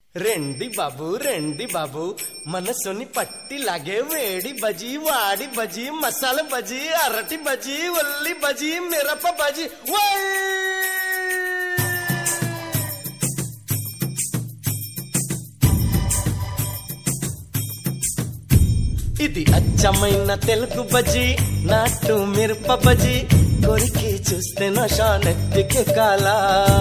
రెండి బాబు రెండి బాబు మనసుని పట్టి లాగే వేడి బజీ వాడి బజీ మసాలా బజీ అరటి బజీ ఉల్లి బజీ మిరప బజీ ఓయ్! ఇది అచ్చమైన తెలుగు బజీ నాటు మిరప బజీ కొరికి చూస్తే నషా నెత్తికి కాలా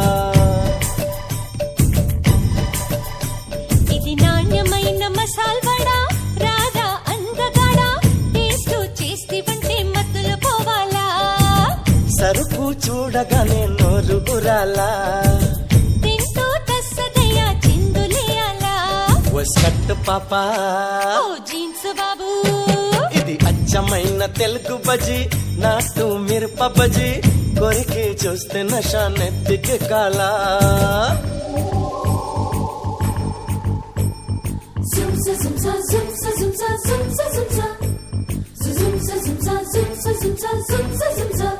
ఇది నాణ్యమైన మసాల్ వడా రాధా అందగాడా టేస్ట్ చేస్తివంటే మత్తులు పోవాలా సరుకు చూడగానే నోరు ఉరాలా తింటూ తస్సదయ్యా చిందులేయాలా వస్కట్టు పాపా ఓ జీన్స్ బాబు ఇది అచ్చమైన తెలుగు బజీ నాటు మిరప బజీ కొరికి చూస్తే నషా నెత్తికి కాలా Zumsa zumsa zumsa zumsa zumsa zumsa Zumsa zumsa zumsa zumsa zumsa zumsa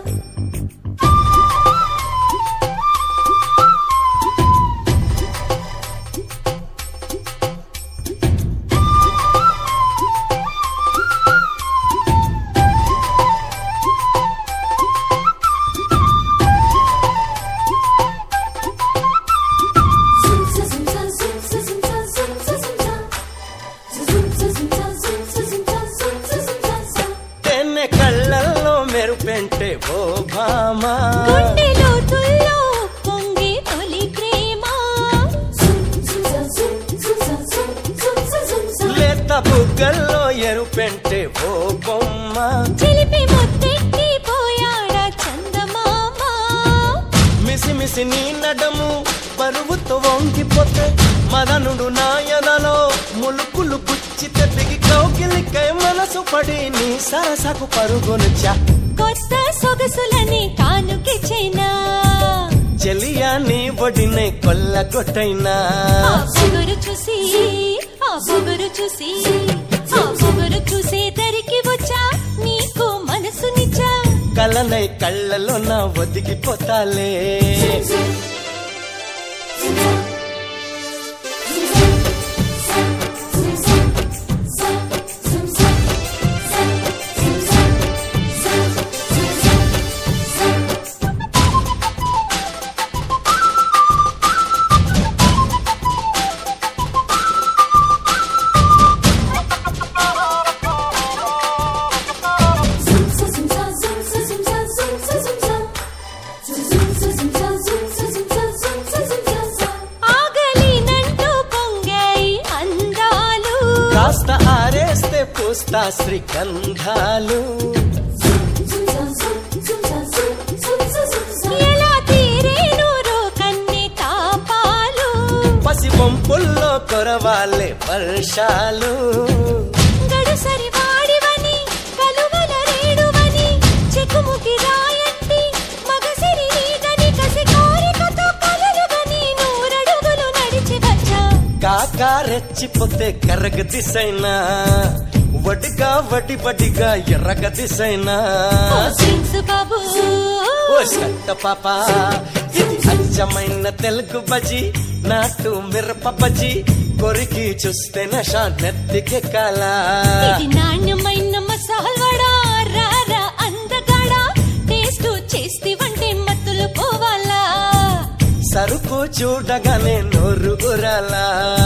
Zumsa zumsa zumsa zumsa zumsa zumsa Zumsa zumsa zumsa zumsa zumsa zumsa తేనె కళ్ళల్లో మెరుపెంటే ఓ భామా గుండె లోతుల్లో పొంగే తొలి ప్రేమ Zumsa zum zumsa zum zumsa zumsa లేత బుగ్గల్లో ఎరుపెంటే ఓ బొమ్మ చిలిపి ముద్దెక్కి పోయాడా చందమామ మిసి మిసి నీ నడము పరువుతో వంగిపోతే మదనుడు నాయనలో ములుకులు గుచ్చితే బిగి కౌకిలికై మనసు పడి నీ సరసకు పరుగునుచా కొత్త సొగసులని కానుకిచ్చేనా చెలియా నీ ఒడినే కొల్లగొట్టైనా ఆ పొగరు చూసి ఆ పొగరు చూసి ఆ పొగరు చూసే దరికి వచ్చా నీకు మనసునిచ్చా కలనై కళ్ళలో నా ఒదిగిపోతాలే ఆగలినంటూ పొంగాయి అందాలు కాస్త ఆరేస్తే పూస్తా శ్రీగంధాలు ఎలా తీరేను రో కన్ని తాపాలు పసి వంపుల్లో కొరవాలే వర్షాలు గడుసరి వాడివని కలువల రేడువని చెక్కుముకి రాయండి మగసిరి నీదని కసి కోరికతో కలలుగని నూరడుగులు నడిచి వచ్చా కాకా రెచ్చిపోతే కర్రగ దిశైనా వడిగా వడి వడిగా ఎర్రగ దిశైనా ఓ జీన్స్ బాబు ఓ సంత పాప ఇది అచ్చమైన తెలుగు బజీ నాటు మిరప బజీ కొరికి చూస్తే నషా నెత్తికి కాలా ఇది నాణ్యమైన మసాల్ వడా రారా అందగాడా టేస్ట్ చేస్తివంటే మత్తులు పోవాలా సరుకు చూడగానే నోరు ఉరాలా